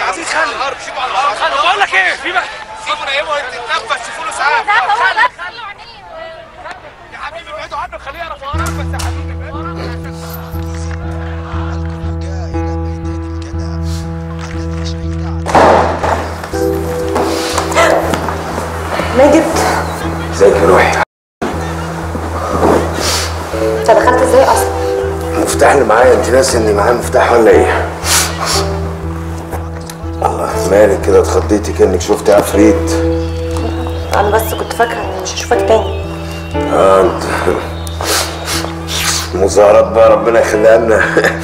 عايزين خلي الارض سيبوا على الارض خلي بقول لك ايه في بقى سيبوا نايمه وانت تتنفس شوفوا له ساعات يا حبيبي ابعدوا عنه خليه يعرف وراك بس يا حبيبي ابعدوا عنه الكل جاء إلى ميدان الجدع الذي شهد عن ماجد ازيك يا روحي انت دخلت ازاي اصلا المفتاح اللي معايا انت ناسي اني معايا مفتاح ولا ايه الله مالك كده اتخضيتي كانك شفتي عفريت انا بس كنت فاكره اني مش هشوفك تاني اه انت المظاهرات بقى ربنا يخليها لنا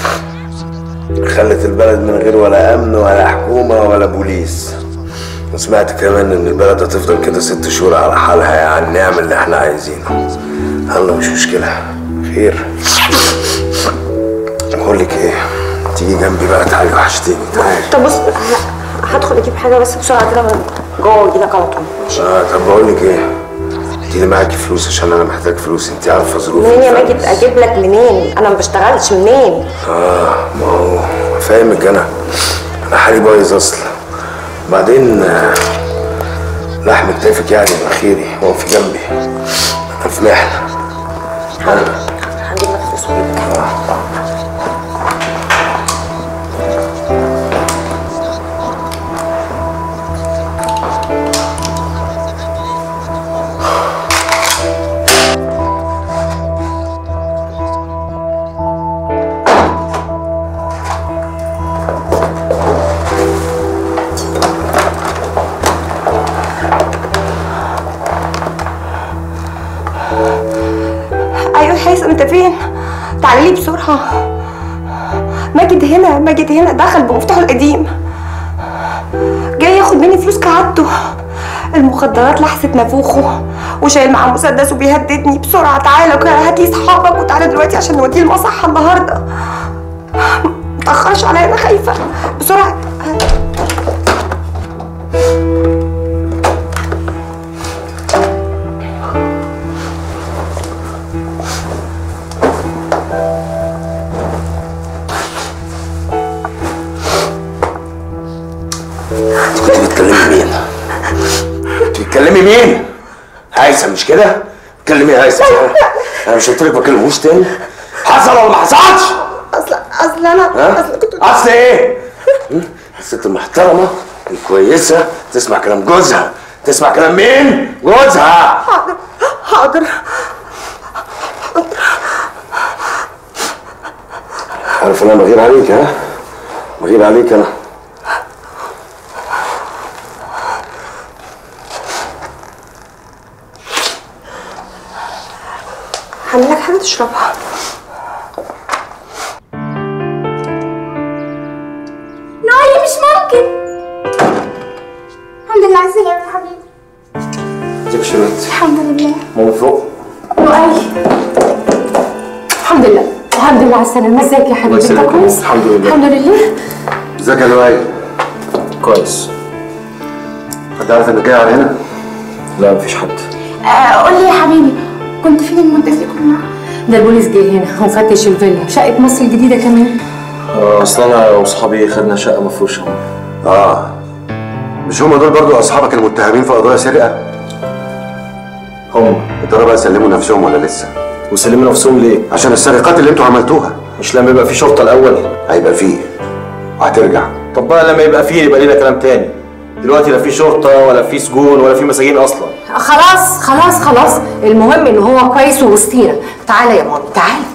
خلت البلد من غير ولا امن ولا حكومه ولا بوليس وسمعت كمان ان البلد هتفضل كده ست شهور على حالها يعني نعمل اللي احنا عايزينه يلا مش مشكله خير بقول لك ايه تيجي جنبي بقى تعالي وحشتيني تعالي طب بص ه- هدخل اجيب حاجه بس بسرعه كده من جوه واجي لك على طول ماشي اه طب بقول لك ايه انت اللي معاكي فلوس عشان انا محتاج فلوس انت عارفه ظروفي منين يا فاهمة. ماجد اجيب لك منين انا ما بشتغلش منين اه ما هو فاهمك انا انا حالي بايظ اصلا بعدين آه، لحم كتافك يعني يبقى خيري هو في جنبي انا في محنه هجيب لك فلوس واجيب لك ايوه حاسم انت فين تعالي لي بسرعه ماجد هنا ماجد هنا دخل بمفتاحه القديم جاي ياخد مني فلوس كعادته المخدرات لحست نافوخه وشايل معاه مسدس وبيهددني بسرعه تعالى وكده هات لي صحابك وتعالى دلوقتي عشان نوديه المصحه النهارده متأخرش عليا انا خايفه بسرعه كنت بتكلمي مين؟ كنت بتكلمي مين؟ هيثم مش كده؟ بتكلمي يا هيثم انا مش قلت لك ما بكلمهوش تاني؟ حصل ولا ما حصلش؟ اصل اصل انا ها؟ اصل كنت اصل ايه؟ م? الست المحترمة الكويسة تسمع كلام جوزها تسمع كلام مين؟ جوزها حاضر حاضر عارف انا بغير عليك ها؟ بغير عليك انا هعمل لك حاجه تشربها نايم مش ممكن الحمد لله على السلامة يا حبيبي ازيك يا شباب؟ الحمد لله ماما فوق لؤي الحمد لله الحمد لله على السلامة ازيك يا حبيبي انت يسلمك. كويس؟ الحمد لله. الحمد لله ازيك يا لؤي؟ كويس حد عارف انك جاي على هنا؟ لا مفيش حد آه قول لي يا حبيبي كنت فين المدة دي كلها؟ ده البوليس جه هنا وفتش الفيلا شقة مصر الجديدة كمان اصل انا واصحابي خدنا شقه مفروشه اه مش هم دول برضو اصحابك المتهمين في قضايا سرقه؟ هم يا ترى بقى سلموا نفسهم ولا لسه؟ وسلموا نفسهم ليه؟ عشان السرقات اللي انتوا عملتوها مش لما يبقى في شرطه الاول هيبقى فيه وهترجع طب بقى لما يبقى فيه يبقى لينا كلام تاني دلوقتي لا في شرطه ولا في سجون ولا في مساجين اصلا خلاص خلاص خلاص المهم ان هو كويس ووسطينا تعالى يا مامي تعالى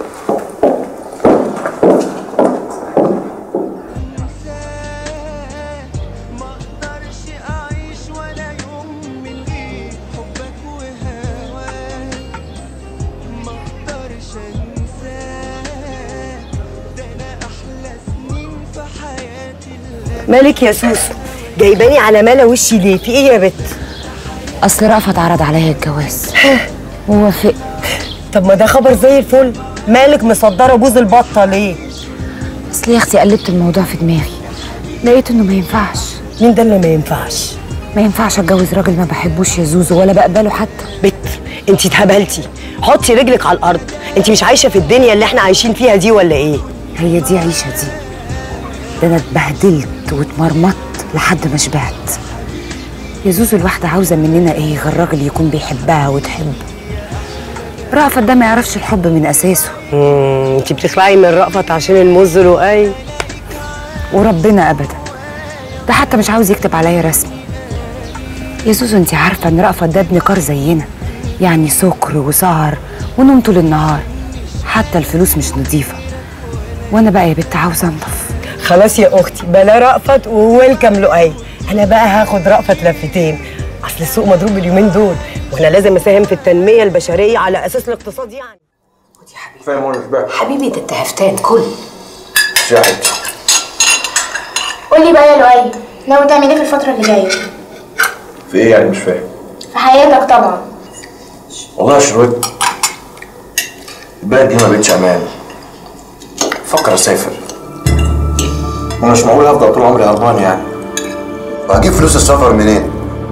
ما اقدرش اعيش ولا يوم من غير حبك وهواك ما اقدرش انساك ده انا احلى سنين في حياتي اللي مالك يا سوسو جايباني على ملا وشي ليه في ايه يا بت اصل رأفت عرض عليا الجواز ووافقت طب ما ده خبر زي الفل مالك مصدره جوز البطه ليه اصل يا اختي قلبت الموضوع في دماغي لقيت انه ما ينفعش مين ده اللي ما ينفعش ما ينفعش اتجوز راجل ما بحبوش يا زوزو ولا بقبله حتى بت انت اتهبلتي حطي رجلك على الارض انت مش عايشه في الدنيا اللي احنا عايشين فيها دي ولا ايه هي دي عيشه دي ده انا اتبهدلت واتمرمطت لحد ما شبعت يا زوزو الواحدة عاوزة مننا ايه غير راجل يكون بيحبها وتحبه رأفت ده ما يعرفش الحب من أساسه انت بتخلعي من رأفت عشان المز لؤي وربنا أبدا ده حتى مش عاوز يكتب عليا رسمي يا زوزو انت عارفة ان رأفت ده ابن كار زينا يعني سكر وسهر ونوم طول النهار حتى الفلوس مش نظيفة وانا بقى يا بنت عاوزة انضف خلاص يا اختي بلا رأفت وويلكم لؤي انا بقى هاخد رأفت لفتين اصل السوق مضروب اليومين دول وانا لازم اساهم في التنميه البشريه على اساس الاقتصاد يعني فاهم وانا مش بقى حبيبي ده انت هفتان كل شاهد قولي بقى يا لؤي ناوي تعمل ايه في الفترة اللي جاية؟ في ايه يعني مش فاهم في حياتك طبعا والله يا شروت البلد دي ما بقتش امان فكر اسافر وانا مش معقول افضل طول عمري هربان يعني وهجيب فلوس السفر منين؟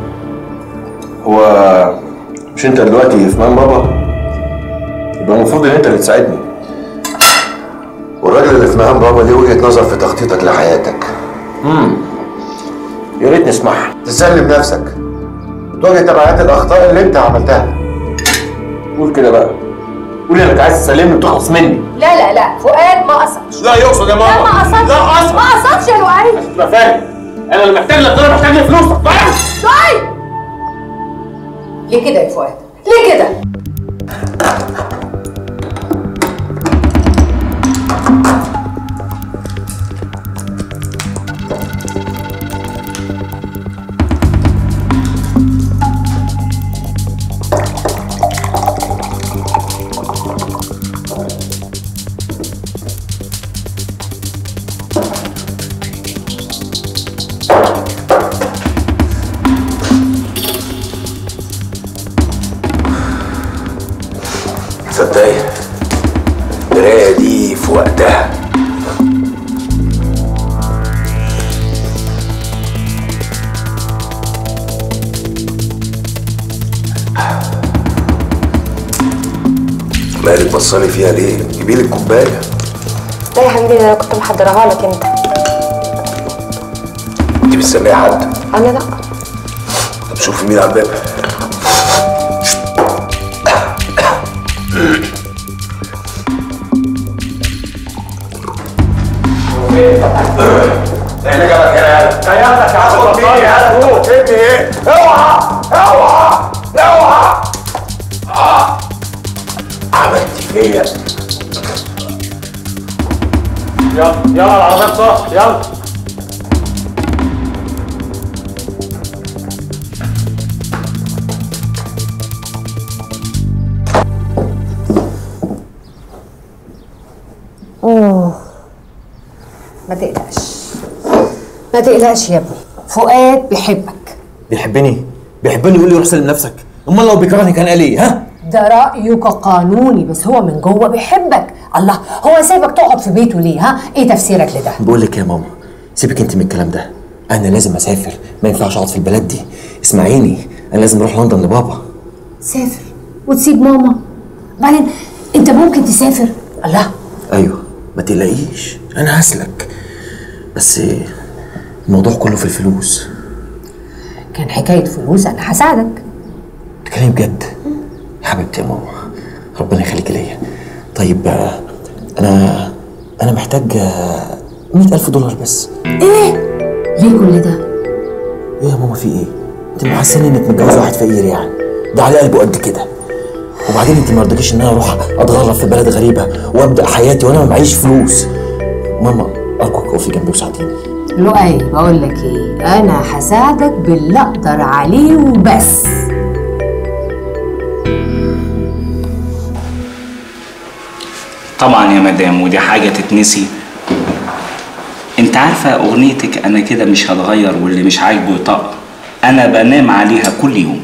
هو مش انت دلوقتي في مان بابا يبقى المفروض ان انت اللي تساعدني والراجل اللي في مهام بابا ليه وجهة نظر في تخطيطك لحياتك امم يا ريت نسمعها تسلم نفسك تواجه تبعات الأخطاء اللي أنت عملتها قول كده بقى قول انك عايز تسلمني وتخلص مني لا لا لا فؤاد ما قصدش لا يقصد يا لا ما قصدش لا قصد ما قصدش يا لؤي تبقى فاهم انا اللي محتاج لك انا محتاج لفلوسك فاهم لؤي ليه كده يا فؤاد ليه كده تصدقي القراية دي في وقتها مالك بصاني فيها ليه؟ جيبي لي الكوبايه لا يا حبيبي انا كنت محضرها لك انت انت مستنيه حد؟ انا لا طب شوفي مين على الباب احنا جابك هنا يالا كيانك يا عم بطال يالا فوق ابني ايه اوعى اوعى اوعى آه. عملت فيا يلا يلا العربية صح يلا اوه ما تقلقش ما تقلقش يا ابني فؤاد بيحبك بيحبني بيحبني يقول لي روح سلم نفسك امال لو بيكرهني كان قال ايه ها ده رأيك قانوني بس هو من جوه بيحبك الله هو سايبك تقعد في بيته ليه ها ايه تفسيرك لده بقول لك يا ماما سيبك انت من الكلام ده انا لازم اسافر ما ينفعش اقعد في البلد دي اسمعيني انا لازم اروح لندن لبابا سافر وتسيب ماما بعدين انت ممكن تسافر الله ايوه ما تقلقيش انا هسلك بس الموضوع كله في الفلوس كان حكاية فلوس انا هساعدك تتكلمي بجد يا حبيبتي يا ماما ربنا يخليك ليا طيب آه، انا انا محتاج آه، مئة ألف دولار بس ايه ليه كل ده ايه يا ماما في ايه انت محسنه انك متجوزه واحد فقير يعني ده على قلبه قد كده وبعدين انت ما رضاكيش ان انا اروح اتغرب في بلد غريبه وابدا حياتي وانا ما معيش فلوس ماما ارجوك اقفي جنبي وساعديني لؤي بقول لك ايه انا هساعدك باللي اقدر عليه وبس طبعا يا مدام ودي حاجة تتنسي انت عارفة اغنيتك انا كده مش هتغير واللي مش عاجبه يطق انا بنام عليها كل يوم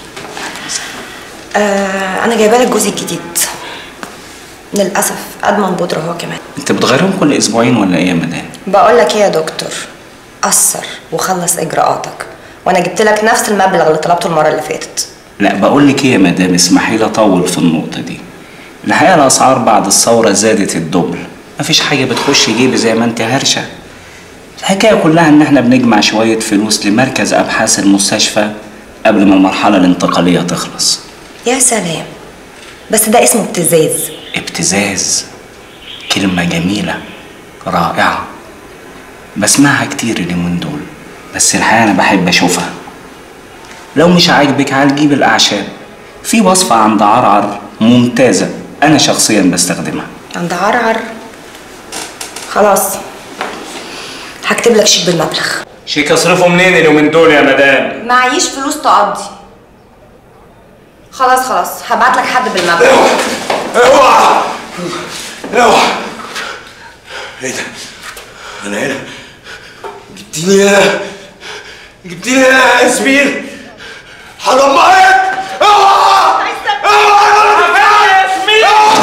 آه انا جايبه لك جوزي الجديد للاسف ادمن بودره هو كمان انت بتغيرهم كل اسبوعين ولا ايه يا مدام بقول لك ايه يا دكتور قصر وخلص اجراءاتك وانا جبت لك نفس المبلغ اللي طلبته المره اللي فاتت لا بقول لك ايه يا مدام اسمحي لي اطول في النقطة دي الحقيقة الاسعار بعد الثورة زادت الدبل مفيش حاجة بتخش جيبي زي ما انت هرشة الحكاية كلها إن إحنا بنجمع شوية فلوس لمركز أبحاث المستشفى قبل ما المرحلة الانتقالية تخلص يا سلام بس ده اسمه ابتزاز ابتزاز كلمة جميلة رائعة بسمعها كتير اليومين دول بس الحقيقة أنا بحب أشوفها لو مش عاجبك هنجيب الأعشاب في وصفة عند عرعر ممتازة أنا شخصيا بستخدمها عند عرعر خلاص هكتب لك شيك بالمبلغ شيك أصرفه منين اليومين دول يا مدام؟ معيش فلوس تقضي خلاص خلاص هبعت لك حد بالمبلغ اوعى اوعى ايه ده؟ انا هنا جبتيني هنا جبتيني هنا يا ياسمين هدمرك اوعى اوعى يا ياسمين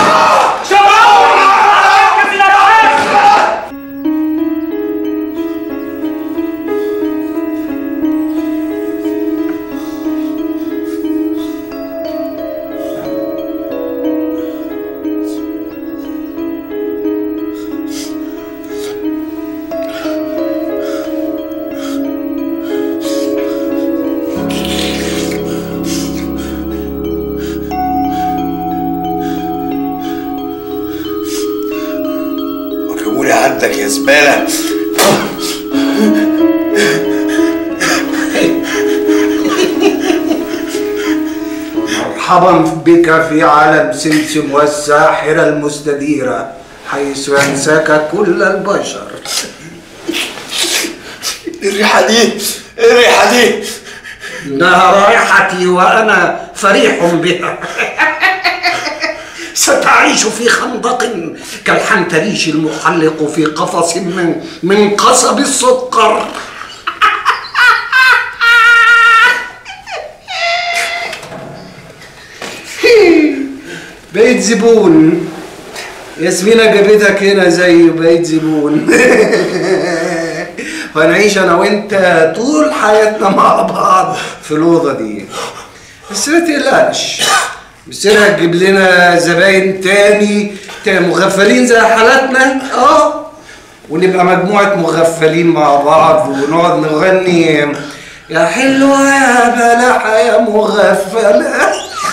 وروني عندك يا زبالة مرحبا بك في عالم سمسم والساحرة المستديرة حيث ينساك كل البشر الريحة دي الريحة دي إنها رائحتي وأنا فريح بها ستعيش في خندق كالحنتريش المحلق في قفص من من قصب السكر بقيت زبون ياسمينة جابتك هنا زي بقيت زبون وهنعيش انا وانت طول حياتنا مع بعض في الاوضه دي بس ما تقلقش مصيرها تجيب لنا زباين تاني تا- مغفلين زي حالاتنا اه ونبقى مجموعة مغفلين مع بعض ونقعد نغني يا حلوة يا بلحة يا مغفلة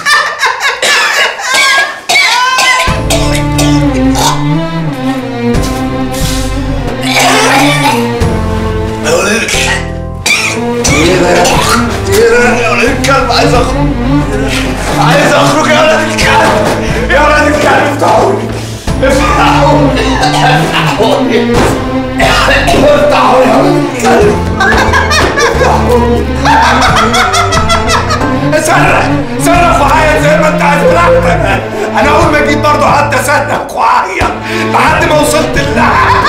يا ولد الكلب عايز اخرج عايز اخرج يا ولد الكلب يا ولد الكلب افتحوني افتحوني افتحوني افتحوني يا ولد الكلب افتحوني صرخ صرخ وعيط زي ما انت عايز براحتك انا اول ما جيت برضه قعدت اصرخ وعيط لحد ما وصلت لها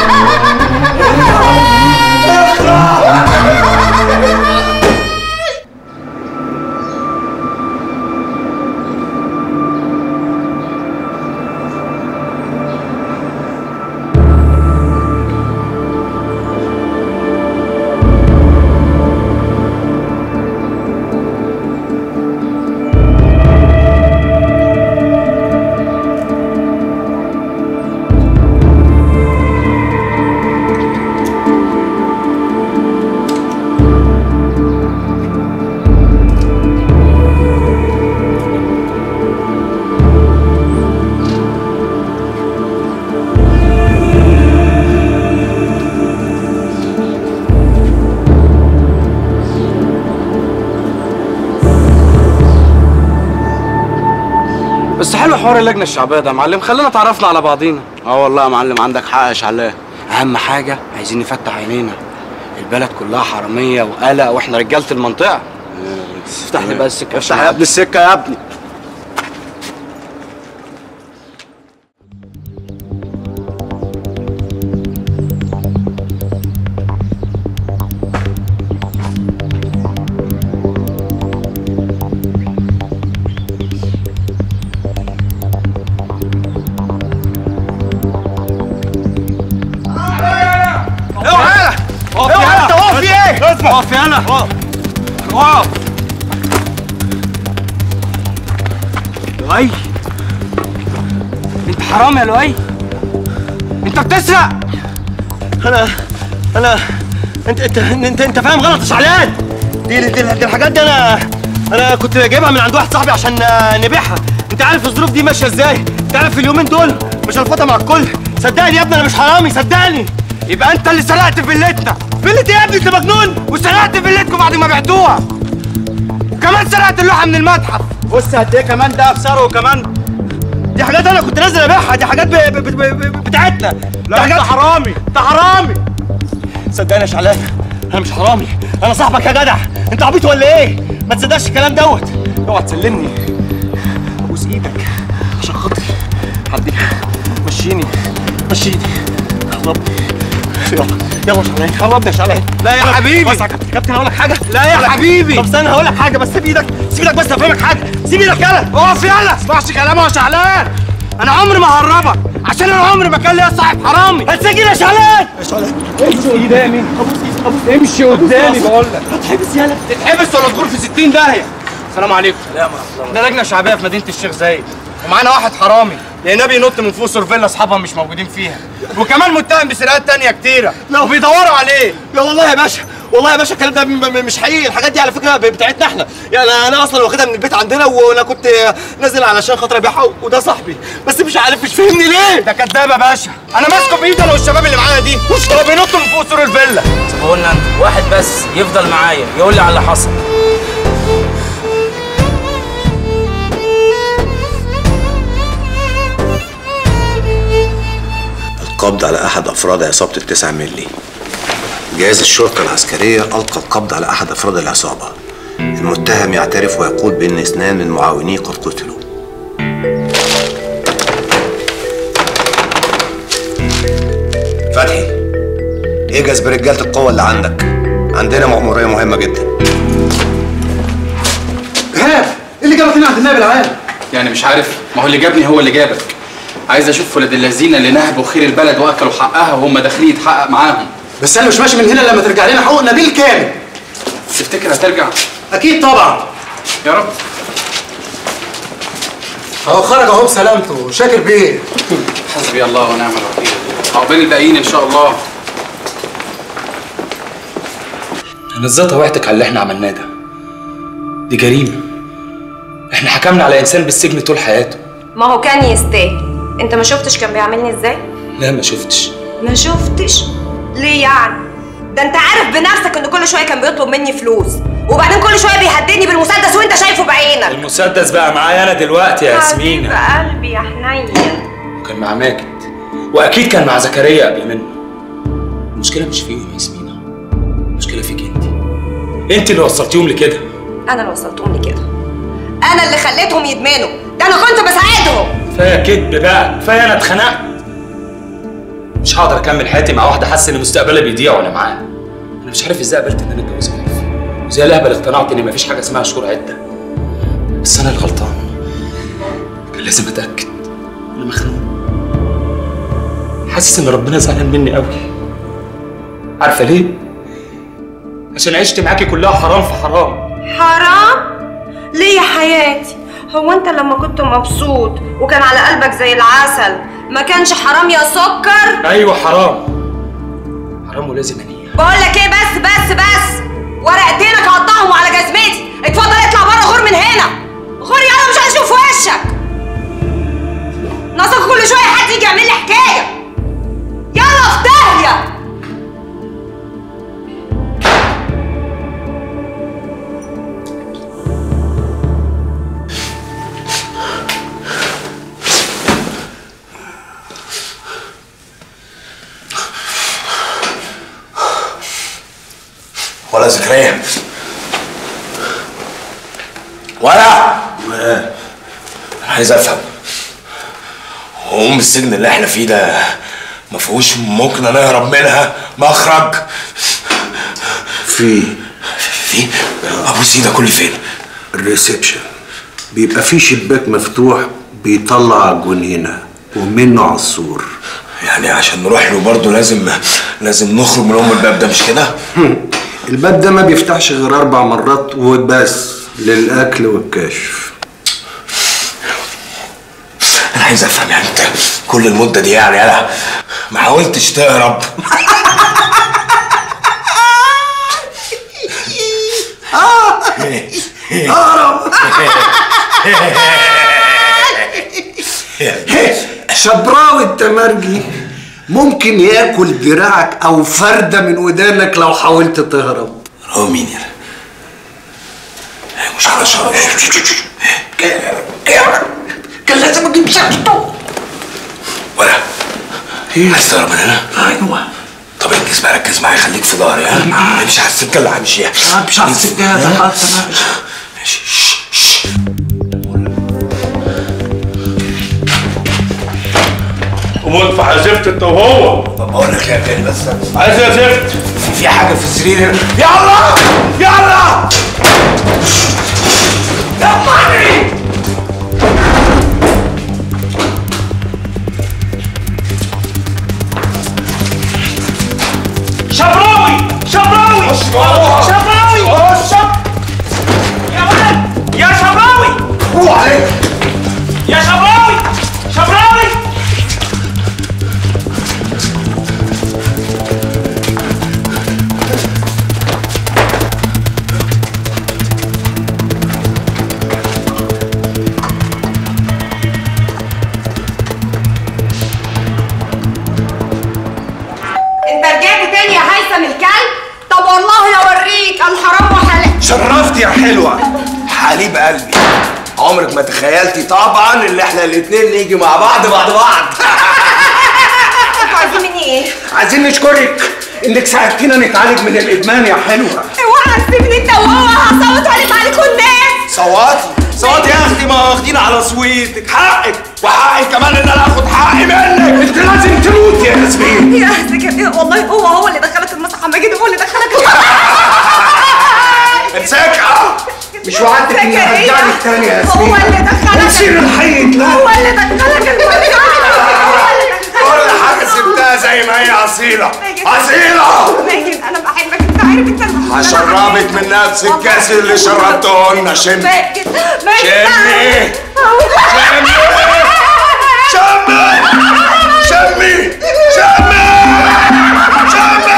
بس حلو حوار اللجنه الشعبيه ده يا معلم خلينا اتعرفنا على بعضينا اه والله يا معلم عندك حق يا شعلان اهم حاجه عايزين نفتح عينينا البلد كلها حراميه وقلق واحنا رجاله المنطقه افتح لي بقى السكه افتح يا ابني السكه يا ابني اوعى اوعى انت واقف في ايه؟ اقف يالا اقف لؤي انت حرام يا لؤي انت بتسرق انا انا انت انت انت انت فاهم غلط يا شعلان دي دي, دي, دي الحاجات دي انا انا كنت جايبها من عند واحد صاحبي عشان آه، نبيعها انت عارف الظروف دي ماشيه ازاي انت عارف اليومين دول مش هنفوتها مع الكل صدقني يا ابني انا مش حرامي صدقني يبقى انت اللي سرقت فيلتنا فيلة ايه يا ابني انت مجنون وسرقت فيلتكم بعد ما بعتوها وكمان سرقت اللوحه من المتحف بص قد ايه كمان ده بسعره وكمان دي حاجات انا كنت نازل ابيعها دي حاجات ب... ب... ب... ب... بتاعتنا لا انت حرامي انت حرامي صدقني يا شعلان انا مش حرامي انا صاحبك يا جدع انت عبيط ولا ايه ما تصدقش الكلام دوت اوعى تسلمني ابوس ايدك عشان خاطري حدي مشيني مشيني خربني يلا يلا يا شعلان خربني يا شعلان لا يا حبيبي بس يا كابتن كابتن هقول لك حاجه لا يا حبيبي طب استنى هقول لك حاجه بس سيب ايدك سيب ايدك بس افهمك حاجه سيب ايدك يلا اقف يلا ما تسمعش كلامه يا شعلان انا عمري ما ههربك عشان انا عمري ما كان ليا صاحب حرامي هتسجل يا شعلان يا شعلان امشي قدامي ابوس ايدك ابوس امشي قدامي بقول لك هتحبس يلا تتحبس ولا تدور في 60 داهيه السلام عليكم سلام احنا لجنه شعبيه في مدينه الشيخ زايد ومعانا واحد حرامي لقيناه بينط من فوق سور اصحابها مش موجودين فيها وكمان متهم بسرقات تانية كتيرة وبيدوروا عليه لا والله يا باشا والله يا باشا الكلام ده م- م- مش حقيقي الحاجات دي على فكره ب- بتاعتنا احنا يعني انا اصلا واخدها من البيت عندنا وانا كنت نازل علشان خاطر ابيعها وده صاحبي بس مش عارف مش فاهمني ليه ده كداب يا باشا انا ماسكه بايدي انا والشباب اللي معايا دي هو بينط من فوق سور الفيلا قلنا انت واحد بس يفضل معايا يقول لي على اللي حصل القبض على أحد أفراد عصابة التسعة ملي جهاز الشرطة العسكرية ألقى القبض على أحد أفراد العصابة المتهم يعترف ويقول بأن اثنان من معاونيه قد قتلوا فتحي اجهز برجالة القوة اللي عندك عندنا مأمورية مهمة جدا ايهاب ايه اللي جابك هنا عند النائب العام؟ يعني مش عارف ما هو اللي جابني هو اللي جابك عايز اشوف ولاد اللذين اللي نهبوا خير البلد واكلوا حقها وهم داخلين يتحقق معاهم بس انا مش ماشي من هنا لما ترجع لنا حقوقنا بالكامل تفتكر هترجع؟ اكيد طبعا يا رب اهو خرج اهو بسلامته شاكر بيه حسبي الله ونعم الوكيل عقبال الباقيين ان شاء الله انا ازاي طوعتك على اللي احنا عملناه ده دي جريمه احنا حكمنا على انسان بالسجن طول حياته ما هو كان يستاهل انت ما شفتش كان بيعاملني ازاي لا ما شفتش ما شفتش ليه يعني ده انت عارف بنفسك ان كل شويه كان بيطلب مني فلوس وبعدين كل شويه بيهددني بالمسدس وانت شايفه بعينك المسدس بقى معايا انا دلوقتي يا ياسمين حبيب قلبي يا حنين وكان مع ماجد واكيد كان مع زكريا قبل منه المشكله مش فيهم يا ياسمينة المشكله فيك انت انت اللي وصلتيهم لكده انا اللي وصلتهم لكده انا اللي خليتهم يدمنوا ده انا كنت بساعدهم كفايه كدب بقى كفايه انا اتخنقت مش هقدر اكمل حياتي مع واحده حاسه ان مستقبلها بيضيع وانا معاها انا مش عارف ازاي قبلت ان انا اتجوزها وزي الاهبل اقتنعت ان مفيش حاجه اسمها شهور عده بس انا الغلطان كان لازم اتاكد انا مخنوق حاسس ان ربنا زعلان مني قوي عارفه ليه عشان عشت معاكي كلها حرام في حرام حرام ليه يا حياتي هو انت لما كنت مبسوط وكان على قلبك زي العسل ما كانش حرام يا سكر ايوه حرام حرام ولازم انية بقول لك ايه بس بس بس ورقتينك هقطعهم على جزمتي اتفضل اطلع بره غور من هنا غور يلا مش عايز اشوف وشك ناقصك كل شويه حد يجي يعمل لي حكايه يلا في داهيه ولا زكريا ولا انا عايز افهم هو ام السجن اللي احنا فيه ده ما فيهوش ممكن نهرب منها مخرج في في ابو سيده كل فين الريسبشن بيبقى في شباك مفتوح بيطلع على الجنينة ومنه على السور يعني عشان نروح له برضه لازم لازم نخرج من ام الباب ده مش كده الباب ده ما بيفتحش غير أربع مرات وبس للأكل والكشف انا عايز افهم يعني انت كل المده دي يعني انا ما حاولتش تهرب هرب شبراوي التمرجي ممكن ياكل دراعك او فرده من ودانك لو حاولت تهرب هو مين يا مش على شرف كان لازم اجيب سكته ولا عايز تهرب من هنا؟ ايوه طب انجز بقى ركز معايا خليك في ظهري ها امشي على السكه اللي همشيها مش على السكه ها؟ حتى ماشي شش، شش. قوم في زفت انت وهو بقول لك يا غالي بس عايز يا زفت في- في حاجه في السرير هنا يلا يلا يلا شبراوي شبراوي شبراوي يا ولد يا شبراوي هو عليك يا شبراوي شبراوي انت رجعت تاني يا هيثم الكلب طب والله اوريك الحرام وحلال شرفت يا حلوه حليب قلبي عمرك ما تخيلتي طبعا ان احنا الاتنين نيجي مع بعض بعد بعض انتوا عايزين مني ايه؟ عايزين نشكرك انك ساعدتينا نتعالج من الادمان يا حلوه اوعى تسيبني انت وهو هصوت عليك عليكم الناس صواتي صوتي يا اختي ما واخدين على صويتك حقك وحقي كمان ان انا اخد حقي منك انت لازم تموت يا ياسمين يا سكت والله هو هو اللي دخلك المسرح ماجد هو اللي دخلك امسك مش وعدتك اني هرجعلك تاني يا ياسمين هو اللي دخلك نسير الحي لا هو اللي دخلك المسرح كل حاجه سبتها زي ما هي اصيله اصيله ماجد انا بحبك انت عارف انت هشربك من نفس الكاس اللي شربته لنا شم ماجد ماجد شمي شمي شمي شمي شمي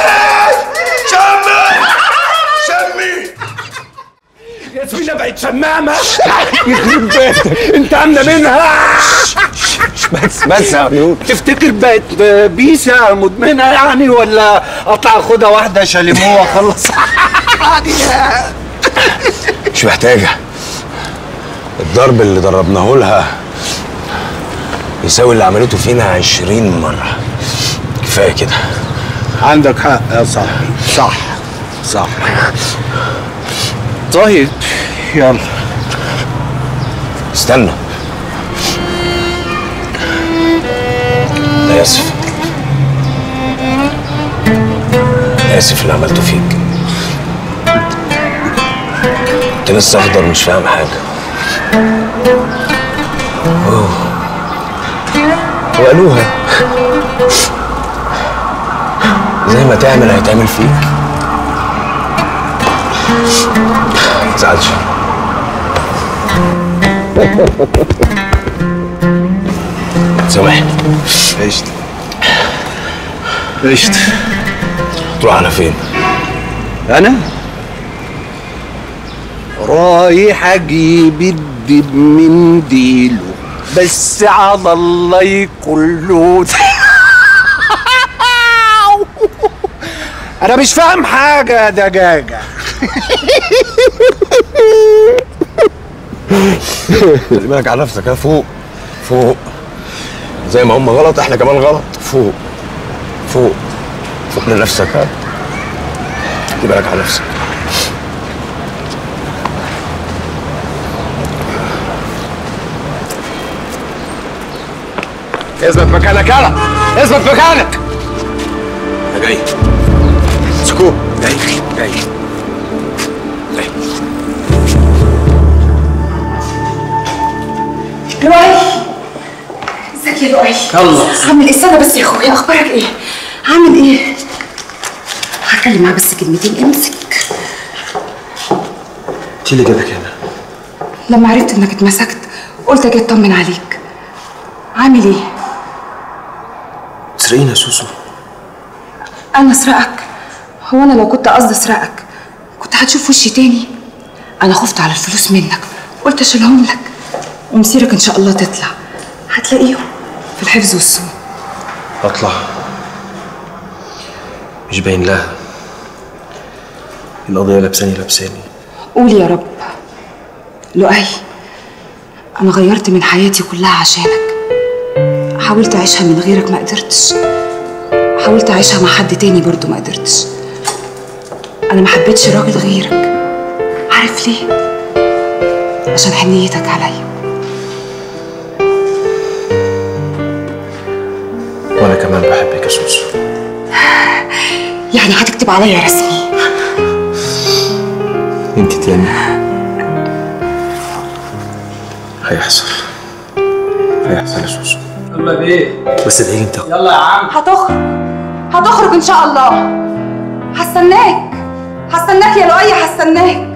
شمي شمي ياسمينة بقت شمامة يخرب بيتك انت عاملة منها بس بس يا عيون تفتكر بقت بيسة مدمنة يعني ولا اطلع اخدها واحدة شاليمو واخلص مش محتاجة الضرب اللي ضربناه لها يساوي اللي عملته فينا عشرين مرة كفاية كده عندك حق يا صاحبي صح صح طيب يلا استنى أنا آسف أنا آسف اللي عملته فيك كنت لسه أخضر مش فاهم حاجة أوه. وقالوها زي ما تعمل هيتعمل فيك متزعلش سامحني قشطة قشطة تروح على فين؟ أنا؟ رايح أجيب الدب من ديله بس على الله يكون له أنا مش فاهم حاجة يا دجاجة خلي بالك على نفسك ها فوق فوق زي ما هم غلط احنا كمان غلط فوق فوق فوق لنفسك ها خلي بالك على نفسك اثبت مكانك يلا اثبت مكانك انا جاي سكوت جاي جاي لؤي ازيك يا لؤي يلا. عامل ايه استنى بس يا اخويا اخبارك ايه عامل ايه هتكلم معاه بس كلمتين امسك انت اللي جابك هنا لما عرفت انك اتمسكت قلت اجي اطمن عليك عامل ايه تسرقيني يا سوسو انا اسرقك هو انا لو كنت قصدي اسرقك كنت هتشوف وشي تاني انا خفت على الفلوس منك قلت اشيلهم لك ومسيرك ان شاء الله تطلع هتلاقيهم في الحفظ والصون اطلع مش باين لها القضية لابساني لابساني قول يا رب لؤي انا غيرت من حياتي كلها عشانك حاولت اعيشها من غيرك ما قدرتش حاولت اعيشها مع حد تاني برضو ما قدرتش انا ما حبيتش راجل غيرك عارف ليه عشان حنيتك عليا وانا كمان بحبك يا سوسو يعني هتكتب عليا رسمي انت تاني هيحصل هيحصل يا سوسو يلا بيه بس ادعي لي انت يلا يا عم هتخرج هتخرج ان شاء الله هستناك هستناك يا لؤي هستناك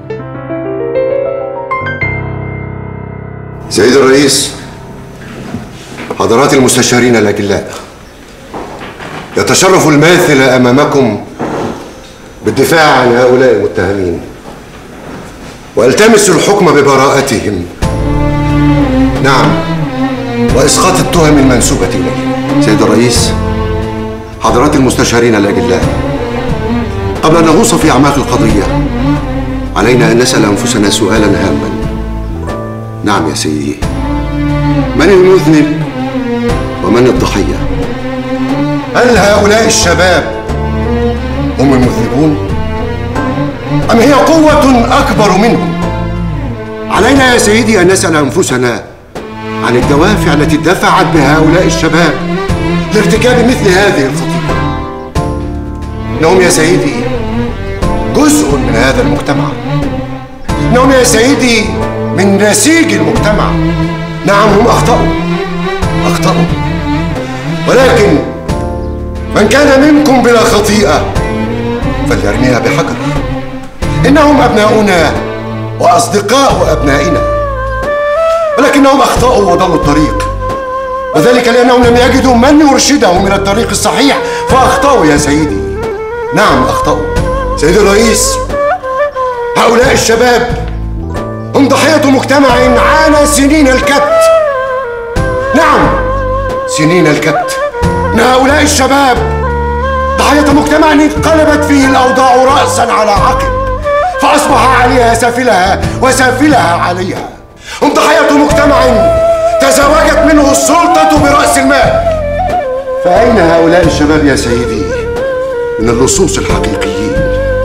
سيد الرئيس حضرات المستشارين الأجلاء يتشرف الماثل أمامكم بالدفاع عن هؤلاء المتهمين والتمس الحكم ببراءتهم نعم وإسقاط التهم المنسوبة إليهم سيد الرئيس حضرات المستشارين الأجلاء قبل أن نغوص في أعماق القضية علينا أن نسأل أنفسنا سؤالا هاما نعم يا سيدي من المذنب ومن الضحية هل هؤلاء الشباب هم المذنبون أم هي قوة أكبر منهم علينا يا سيدي أن نسأل أنفسنا عن الدوافع التي دفعت بهؤلاء الشباب لارتكاب مثل هذه الخطيئة إنهم يا سيدي جزء من هذا المجتمع إنهم يا سيدي من نسيج المجتمع نعم هم أخطأوا أخطأوا ولكن من كان منكم بلا خطيئة فليرميها بحجر إنهم أبناؤنا وأصدقاء أبنائنا ولكنهم أخطأوا وضلوا الطريق وذلك لأنهم لم يجدوا من يرشدهم إلى الطريق الصحيح فأخطأوا يا سيدي نعم أخطأوا سيدي الرئيس هؤلاء الشباب هم ضحية مجتمع عانى سنين الكبت نعم سنين الكبت إن هؤلاء الشباب ضحية مجتمع انقلبت فيه الأوضاع رأسا على عقب فأصبح عليها سافلها وسافلها عليها هم ضحية مجتمع تزوجت منه السلطة برأس المال فأين هؤلاء الشباب يا سيدي من اللصوص الحقيقيين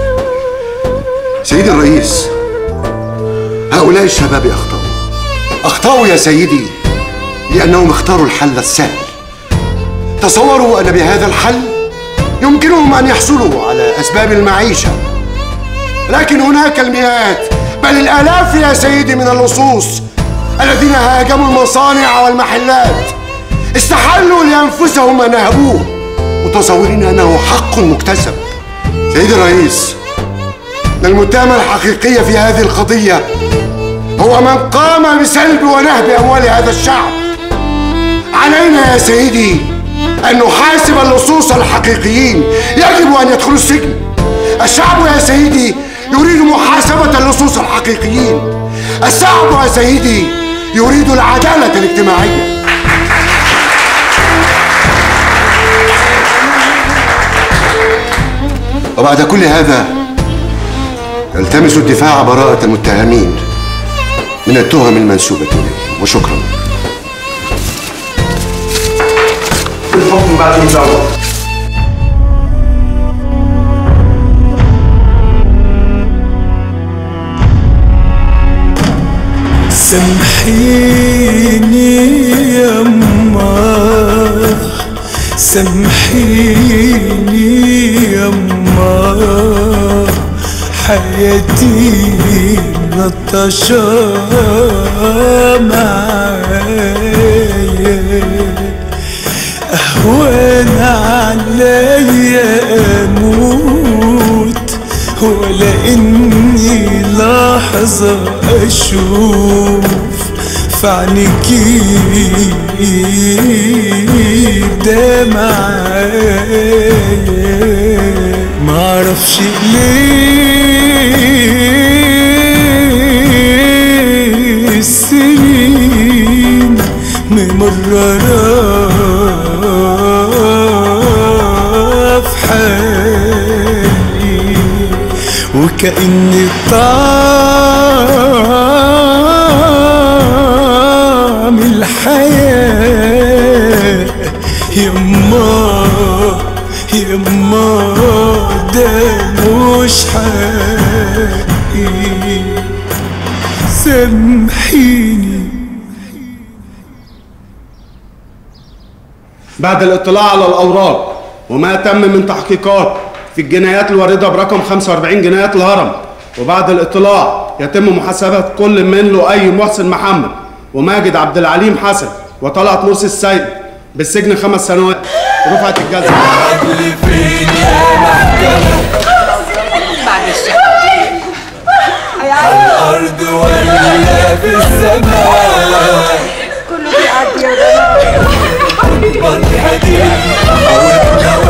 سيدي الرئيس هؤلاء الشباب أخطأوا أخطأوا يا سيدي لأنهم اختاروا الحل السهل تصوروا أن بهذا الحل يمكنهم أن يحصلوا على أسباب المعيشة لكن هناك المئات بل الآلاف يا سيدي من اللصوص الذين هاجموا المصانع والمحلات استحلوا لأنفسهم ما نهبوه متصورين أنه حق مكتسب سيدي الرئيس إن المتهم الحقيقي في هذه القضية هو من قام بسلب ونهب أموال هذا الشعب علينا يا سيدي أن نحاسب اللصوص الحقيقيين يجب أن يدخلوا السجن الشعب يا سيدي يريد محاسبة اللصوص الحقيقيين الشعب يا سيدي يريد العدالة الاجتماعية وبعد كل هذا التمس الدفاع براءة المتهمين من التهم المنسوبة إليهم وشكرا الحكم بعد المزاولة سامحيني يما سامحيني يما حياتي نطشة معايا أهون عليا أموت ولا إني لحظة أشوف في عينيكي دمعايا معرفش ليه وكأن طعم الحياة يما يما ده مش حقي سامحيني بعد الاطلاع على الأوراق وما تم من تحقيقات في الجنايات الواردة برقم 45 جنايات الهرم وبعد الاطلاع يتم محاسبة كل من لؤي محسن محمد وماجد عبد العليم حسن وطلعت مرسي السيد بالسجن خمس سنوات رفعت الجلسة على الأرض ولا في السماء